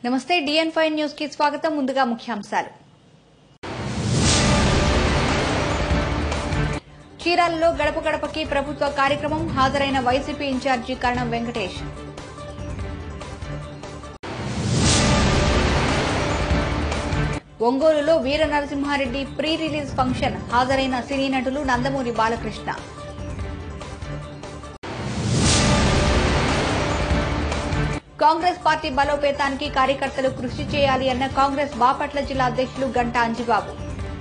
నమస్తే డిఎన్ five news కి స్వాగతం ముందుగా ముఖ్యాంశాలు చీరాలలో గడప గడపకి ప్రభుత్వ కార్యక్రమం హాజరైన వైసీపీ ఇన్ఛార్జి కరణం వెంకటేష్ ఒంగోలులో Veera Narasimha Reddy pre release function హాజరైన సినీ నటులు నందమూరి బాలకృష్ణ కాంగ్రెస్ పార్టీ బలోపేతానికి కార్యకర్తలు కృషి చేయాలి అన్న కాంగ్రెస్ బాపట్ల జిల్లా అధ్యక్షులు గంటా అంజిబాబు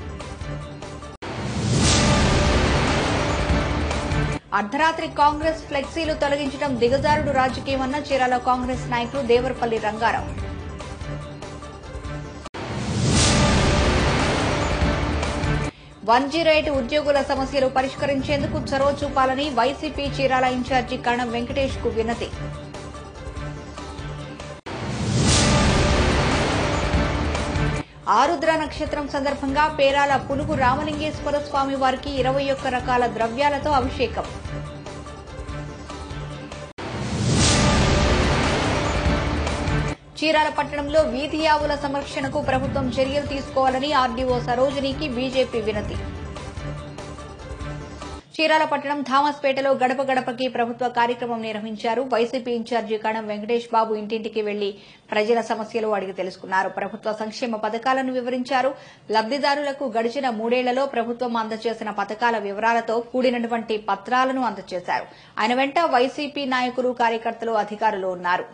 అర్ధరాత్రి కాంగ్రెస్ ఫ్లెక్సీలు తొలగించడం దిగజారుడు రాజకీయమన్న చీరాల కాంగ్రెస్ నాయకులు Devarapalli Ranga Rao one zero eight ఉద్యోగుల సమస్యలు పరిష్కరించేందుకు చొరవ చూపాలని వైసీపీ చీరాల ఇన్ఛార్జి కణం వెంకటేష్ కు వినతి ఆరుద్ర నక్షత్రం సందర్భంగా పేరాల పులుగు రామలింగేశ్వర స్వామి వారికి ఇరవై ఒక్క రకాల ద్రవ్యాలతో అభిషేకం చీరాల పట్టణంలో వీధి ఆవుల సంరక్షణకు ప్రభుత్వం చర్యలు తీసుకోవాలని ఆర్డీఓ సరోజినికి బీజేపీ వినతి చీరాల పట్టణం థామస్పేటలో గడప గడపకి ప్రభుత్వ కార్యక్రమం నిర్వహించారు వైసీపీ ఇన్ఛార్జి కణం వెంకటేష్ బాబు ఇంటింటికి వెళ్లి ప్రజల సమస్యలు అడిగి తెలుసుకున్నారు ప్రభుత్వ సంక్షేమ పథకాలను వివరించారు లబ్దిదారులకు గడిచిన మూడేళ్లలో ప్రభుత్వం అందజేసిన పథకాల వివరాలతో కూడినటువంటి పత్రాలను అందజేశారు ఆయన వెంట వైసీపీ నాయకులు కార్యకర్తలు అధికారులు ఉన్నారు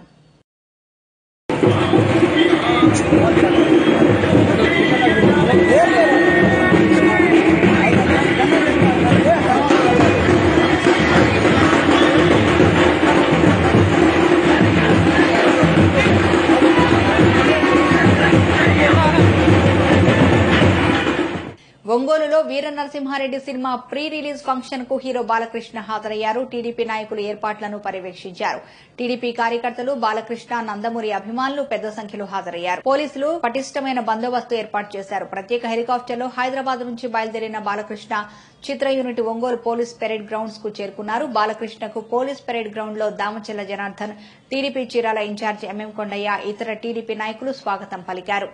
ఒంగోలులో Veera Narasimha Reddy cinema pre release function కు హీరో బాలకృష్ణ హాజరయ్యారు టీడీపీ నాయకులు ఏర్పాట్లను పర్యవేక్షించారు టీడీపీ కార్యకర్తలు బాలకృష్ణ నందమూరి అభిమానులు పెద్ద సంఖ్యలో హాజరయ్యారు పోలీసులు పటిష్టమైన బందోబస్తు ఏర్పాటు చేశారు ప్రత్యేక హెలికాప్టర్లో హైదరాబాద్ నుంచి బయలుదేరిన బాలకృష్ణ చిత్ర unit Ongole police parade grounds కు చేరుకున్నారు బాలకృష్ణకు పోలీస్ పెరేడ్ గ్రౌండ్ లో Damacharla Janardhan TDP Chirala incharge M M Kondaiah ఇతర టీడీపీ నాయకులు స్వాగతం పలికారు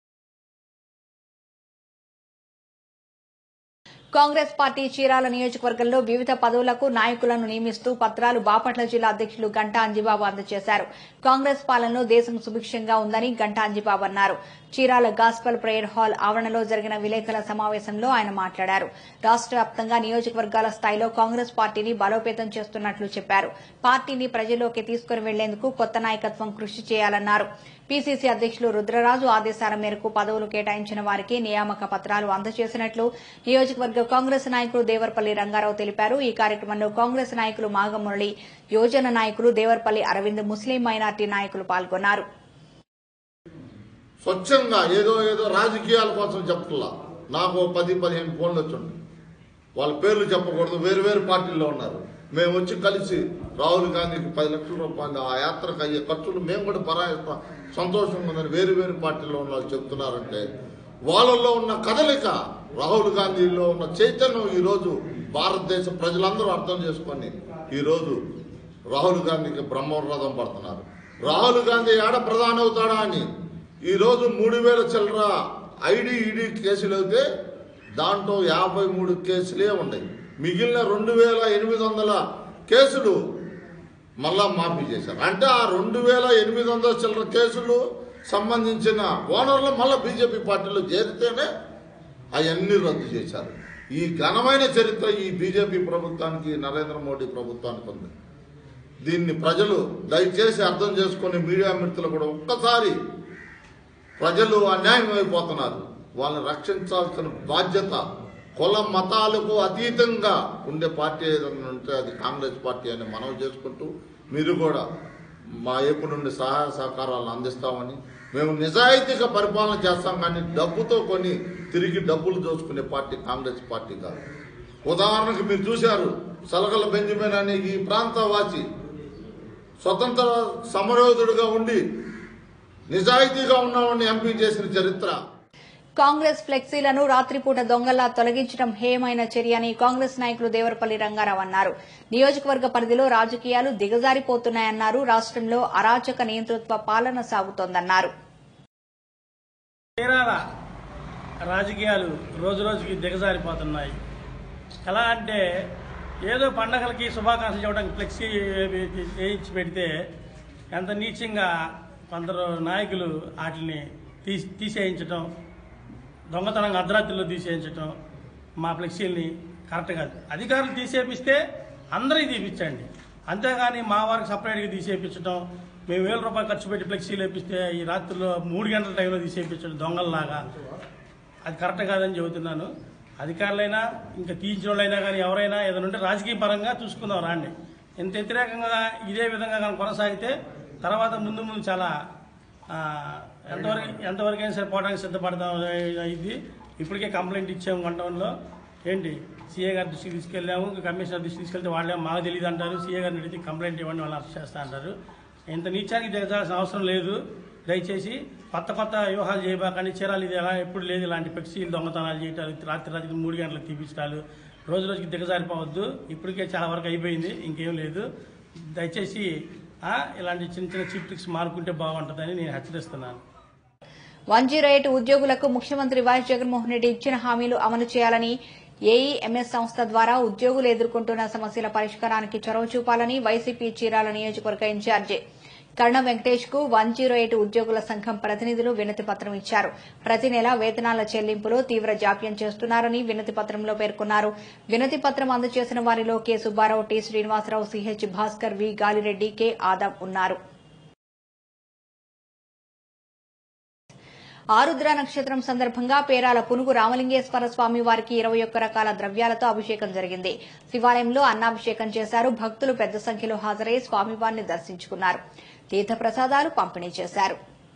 కాంగ్రెస్ పార్టీ చీరాల నియోజకవర్గంలో వివిధ పదవులకు నాయకులను నియమిస్తూ పత్రాలు బాపట్ల జిల్లా అధ్యక్షులు గంటా అంజిబాబు అందజేశారు కాంగ్రెస్ పాలనలో దేశం సుభిక్షంగా ఉందని గంటా అంజిబాబు అన్నారు చీరాల గాస్పల్ ప్రేయర్ హాల్ ఆవరణలో జరిగిన విలేకరుల సమావేశంలో ఆయన మాట్లాడారు రాష్ట వ్యాప్తంగా నియోజకవర్గాల స్థాయిలో కాంగ్రెస్ పార్టీని బలోపేతం చేస్తున్నట్లు చెప్పారు పార్టీని ప్రజల్లోకి తీసుకుని వెళ్లేందుకు కొత్త నాయకత్వం కృషి చేయాలన్నారు పీసీసీ అధ్యక్షులు రుద్రరాజు ఆదేశాల మేరకు పదవులు కేటాయించిన వారికి నియామక పత్రాలు అందజేసినట్లు నియోజకవర్గ కాంగ్రెస్ నాయకులు దేవరపల్లి రంగారావు తెలిపారు ఈ కార్యక్రమంలో కాంగ్రెస్ నాయకులు మాగమురళి యోజన నాయకులు దేవరపల్లి అరవింద్ ముస్లిం మైనార్టీ నాయకులు పాల్గొన్నారు స్వచ్ఛంగా ఏదో ఏదో రాజకీయాల కోసం చెప్పట్లా నాకు ఓ పది పదిహేను ఫోన్లు వచ్చిండు వాళ్ళ పేర్లు చెప్పకూడదు వేరు వేరు పార్టీల్లో ఉన్నారు మేము వచ్చి కలిసి రాహుల్ గాంధీకి పది లక్షల రూపాయలు ఆ యాత్రకు అయ్యే ఖర్చులు మేము కూడా పరాయిస్తాం సంతోషంగా ఉందని వేరు వేరు పార్టీల్లో ఉన్న వాళ్ళు చెప్తున్నారంటే వాళ్ళల్లో ఉన్న కదలిక రాహుల్ గాంధీలో ఉన్న చైతన్యం ఈరోజు భారతదేశ ప్రజలందరూ అర్థం చేసుకొని ఈరోజు రాహుల్ గాంధీకి బ్రహ్మరథం పడుతున్నారు రాహుల్ గాంధీ ఏడ ప్రధాని అవుతాడా అని ఈరోజు మూడు వేల చిల్లర ఐడి ఈడీ కేసులు అయితే దాంట్లో యాభై మూడు కేసులే ఉన్నాయి మిగిలిన రెండు వేల ఎనిమిది వందల కేసులు మళ్ళా మాఫీ చేశారు అంటే ఆ రెండు వేల ఎనిమిది వందల చిల్లర కేసులు సంబంధించిన ఓనర్లు మళ్ళీ బీజేపీ పార్టీలో చేరితేనే అవన్నీ రద్దు చేశారు ఈ ఘనమైన చరిత్ర ఈ బీజేపీ ప్రభుత్వానికి నరేంద్ర మోడీ ప్రభుత్వానికి ఉంది దీన్ని ప్రజలు దయచేసి అర్థం చేసుకొని మీడియా మిత్రులు కూడా ఒక్కసారి ప్రజలు అన్యాయం అయిపోతున్నారు వాళ్ళని రక్షించాల్సిన బాధ్యత కుల మతాలకు అతీతంగా ఉండే పార్టీ ఏదైనా ఉంటే అది కాంగ్రెస్ పార్టీ అని మనం చేసుకుంటూ మీరు కూడా మా వైపు నుండి సహాయ సహకారాలను అందిస్తామని మేము నిజాయితీగా పరిపాలన చేస్తాం కానీ డబ్బుతో కొని తిరిగి డబ్బులు దోచుకునే పార్టీ కాంగ్రెస్ పార్టీ కాదు ఉదాహరణకు మీరు చూశారు సలగల బెంజమిన్ అనే ఈ ప్రాంత వాసి స్వతంత్ర సమరయోధుడుగా ఉండి నిజాయితీగా ఉన్నవాడిని ఎంపీ చేసిన చరిత్ర కాంగ్రెస్ ఫ్లెక్సీలను రాత్రిపూట దొంగల్లా తొలగించడం హేయమైన చర్య అని కాంగ్రెస్ నాయకులు దేవరపల్లి రంగారావు అన్నారు నియోజకవర్గ పరిధిలో రాజకీయాలు దిగజారిపోతున్నాయన్నారు రాష్ట్రంలో అరాచక నియంతృత్వ పాలన సాగుతోందన్నారు తీరాల రాజకీయాలు రోజు రోజుకి దిగజారిపోతున్నాయి ఎలా అంటే ఏదో పండగలకి శుభాకాంక్షలు చెప్పడానికి ఫ్లెక్సీ వేయించి పెడితే ఎంత నీచంగా కొందరు నాయకులు వాటిని తీసి తీసేయించటం దొంగతనంగా అర్ధరాత్రిలో తీసేయించటం మా ఫ్లెక్సీల్ని కరెక్ట్ కాదు అధికారులు తీసేపిస్తే అందరికీ తీపించండి అంతేగాని మా వారికి సపరేట్గా తీసేపించడం మేము వేల రూపాయలు ఖర్చు పెట్టి ఫ్లెక్సీలు వేపిస్తే ఈ రాత్రిలో మూడు గంటల టైంలో తీసేపించడం దొంగల్లాగా అది కరెక్ట్ కాదని చెబుతున్నాను అధికారులైనా ఇంకా తీయించిన వాళ్ళైనా కానీ ఎవరైనా ఏదైనా ఉంటే రాజకీయ పరంగా చూసుకుందాం రాండి ఇంత వ్యతిరేకంగా ఇదే విధంగా కానీ కొనసాగితే తర్వాత ముందు ముందు చాలా ఆ, ఎంతవరకు ఎంతవరకైనా సరే పోవడానికి సిద్ధపడతాం ఇది ఇప్పటికే కంప్లైంట్ ఇచ్చాము వన్ టౌన్లో ఏంటి సీఏ గారి దృష్టికి తీసుకెళ్ళాము కమిషనర్ దృష్టికి తీసుకెళ్తే వాళ్ళే మాకు తెలియదు అంటారు సీఏ గారిని అడిగితే కంప్లైంట్ ఇవ్వండి వాళ్ళు అరెస్ట్ చేస్తా అంటారు ఇంత నీచానికి దిగజాల్సిన అవసరం లేదు దయచేసి కొత్త కొత్త వ్యూహాలు చేయబాకండి చీరాలు ఇది ఎలా ఎప్పుడు లేదు ఇలాంటి పెక్సీలు దొంగతనాలు చేయటాలు రాత్రి రాత్రికి మూడు గంటలకు తీపించడాలు రోజు రోజుకి దిగజారిపోవద్దు ఇప్పటికే చాలా వరకు అయిపోయింది ఇంకేం లేదు దయచేసి ఆ, ఇలాంటి చిన్న చిన్న చీప్ ట్రిక్స్ మారుకుంటే బాగుంటుందని నేను హెచ్చరిస్తున్నాను వన్ జీరో ఎయిట్ ఉద్యోగులకు ముఖ్యమంత్రి వైఎస్ జగన్మోహన్ రెడ్డి ఇచ్చిన హామీలు అమలు చేయాలని ఏఈఎంఎస్ సంస్థ ద్వారా ఉద్యోగులు ఎదుర్కొంటున్న సమస్యల పరిష్కారానికి చొరవ చూపాలని వైసీపీ చీరాల నియోజకవర్గ ఇన్ఛార్జి కర్ణ వెంకటేష్ కు వన్ జీరో ఎయిట్ ఉద్యోగుల సంఘం ప్రతినిధులు వినతి పత్రం ఇచ్చారు ప్రతి నెల వేతనాల చెల్లింపులో తీవ్ర జాప్యం చేస్తున్నారని వినతి పత్రంలో పేర్కొన్నారు వినతి పత్రం అందజేసిన వారిలో K Subba Rao T Srinivasa Rao C H Bhaskar V Gali Reddy K Adam ఉన్నారు ఆరుద్ర నక్షత్రం సందర్భంగా పేరాల పునుగు రామలింగేశ్వర స్వామి వారికి ఇరవై ఒక్క రకాల ద్రవ్యాలతో అభిషేకం జరిగింది శివాలయంలో అన్నాభిషేకం చేశారు భక్తులు పెద్ద సంఖ్యలో హాజరై స్వామివారిని దర్శించుకున్నారు తీర్థ ప్రసాదాలు పంపిణీ చేశారు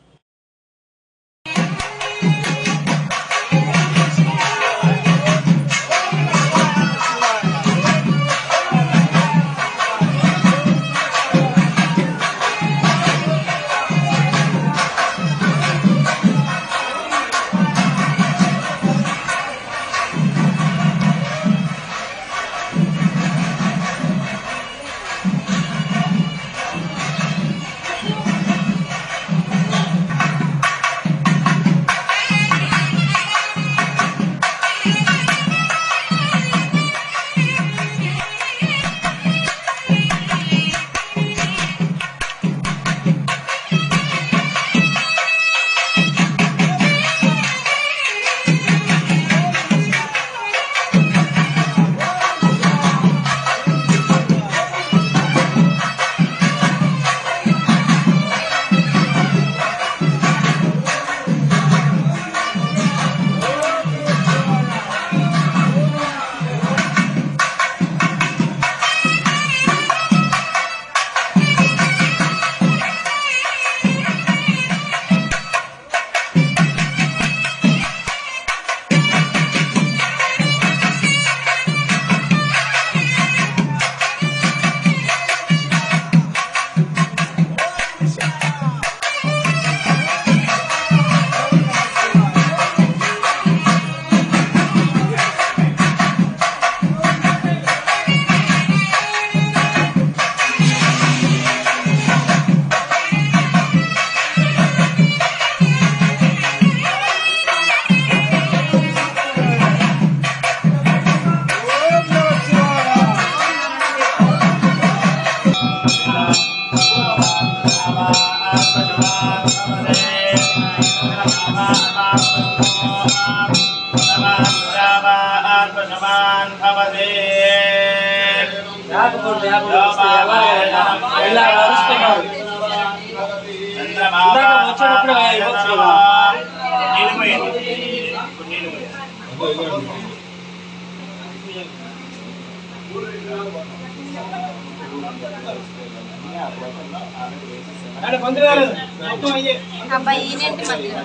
అబ్బాయి ఈయనేంటి మధ్యలో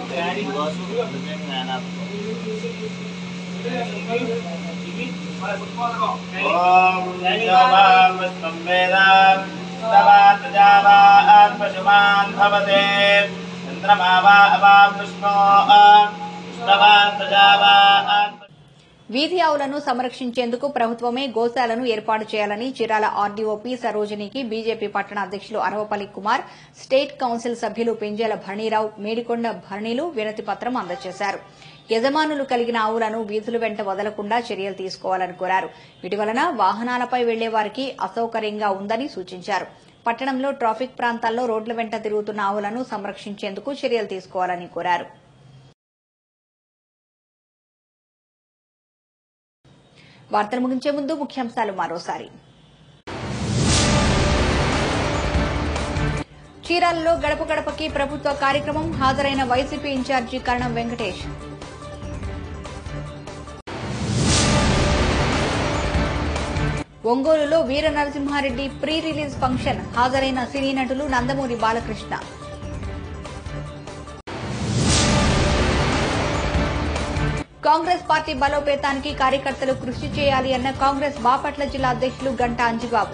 పశుమాన్ భవతే చంద్రమా వా అవాం విష్ణో భవాన్ ప్రజావాన్ వీధి ఆవులను సంరక్షించేందుకు ప్రభుత్వమే గోశాలను ఏర్పాటు చేయాలని చిరాల ఆర్డీఓపీ సరోజినికి బీజేపీ పట్టణ అధ్యక్షులు అరవపల్లి కుమార్ స్టేట్ కౌన్సిల్ సభ్యులు పింజల భరణీరావు మేడికొండ భరణిలు వినతి పత్రం అందజేశారు యజమానులు కలిగిన ఆవులను వీధుల వెంట వదలకుండా చర్యలు తీసుకోవాలని కోరారు వీటి వలన వాహనాలపై వెళ్లే వారికి అసౌకర్యంగా ఉందని సూచించారు పట్టణంలో ట్రాఫిక్ ప్రాంతాల్లో రోడ్ల వెంట తిరుగుతున్న ఆవులను సంరక్షించేందుకు చర్యలు తీసుకోవాలని కోరారు వార్తలు ముగించే ముందు ముఖ్యాంశాలు మరోసారి చీరాలలో గడప గడపకి ప్రభుత్వ కార్యక్రమం హాజరైన వైసీపీ ఇన్ఛార్జి కరణం వెంకటేష్ ఒంగోలులో Veera Narasimha Reddy pre release function హాజరైన సినీ నటులు నందమూరి బాలకృష్ణ కాంగ్రెస్ పార్టీ బలోపేతానికి కార్యకర్తలు కృషి చేయాలి అన్న కాంగ్రెస్ బాపట్ల జిల్లా అధ్యక్షులు గంటా అంజిబాబు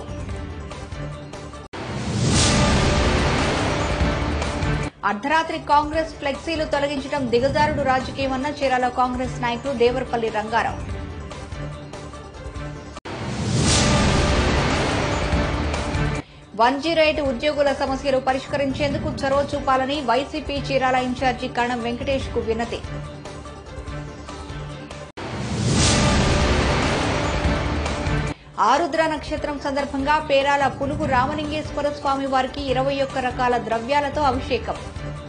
అర్ధరాత్రి కాంగ్రెస్ ఫ్లెక్సీలు తొలగించడం దిగజారుడు రాజకీయమన్న చీరాల కాంగ్రెస్ నాయకులు Devarapalli Ranga Rao one zero eight ఉద్యోగుల సమస్యలు పరిష్కరించేందుకు చొరవ చూపాలని వైసీపీ చీరాల ఇన్ఛార్జి కణం వెంకటేష్ కు వినతి ఆరుద్ర నక్షత్రం సందర్భంగా పేరాల పులుగు రామలింగేశ్వర స్వామి వారికి ఇరవై ఒక్క రకాల ద్రవ్యాలతో అభిషేకం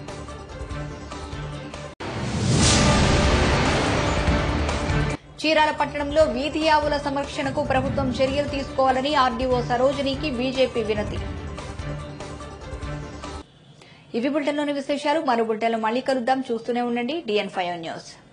చీరాల పట్టణంలో వీధి ఆవుల సంరక్షణకు ప్రభుత్వం చర్యలు తీసుకోవాలని ఆర్డీఓ సరోజినికి బీజేపీ వినతి ఇవి బులెటిన్లోని విశేషాలు మరో బులెటిన్లో మళ్ళీ కలుద్దాం చూస్తూనే ఉండండి డిఎన్ ఫైవ్ న్యూస్